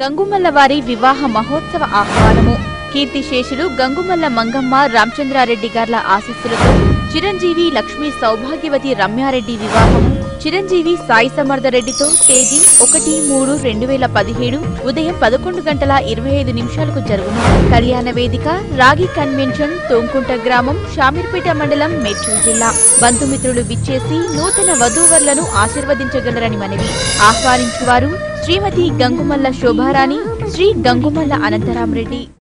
గంగుమల్ల వారి వివాహ మహోత్సవ ఆహ్వానము కీర్తిశేషులు గంగుమల్ల మంగమ్మ రామచంద్రారెడ్డి గార్ల ఆశీస్సులతో చిరంజీవి లక్ష్మీ సౌభాగ్యవతి రమ్యారెడ్డి వివాహము చిరంజీవి సాయి సమర్థరెడ్డితో తేదీ ఒకటి మూడు రెండు వేల పదిహేడు ఉదయం పదకొండు గంటల ఇరవై ఐదు నిమిషాలకు జరుగును కళ్యాణ వేదిక రాగి కన్వెన్షన్ తోంకుంట గ్రామం షామీర్పేట మండలం మేడ్చల్ జిల్లా బంధుమిత్రులు విచ్చేసి నూతన వధూవరులను ఆశీర్వదించగలరని మనవి ఆహ్వానించువారు శ్రీమతి గంగుమల్ల శోభారాణి శ్రీ గంగుమల్ల అనంతరామరెడ్డి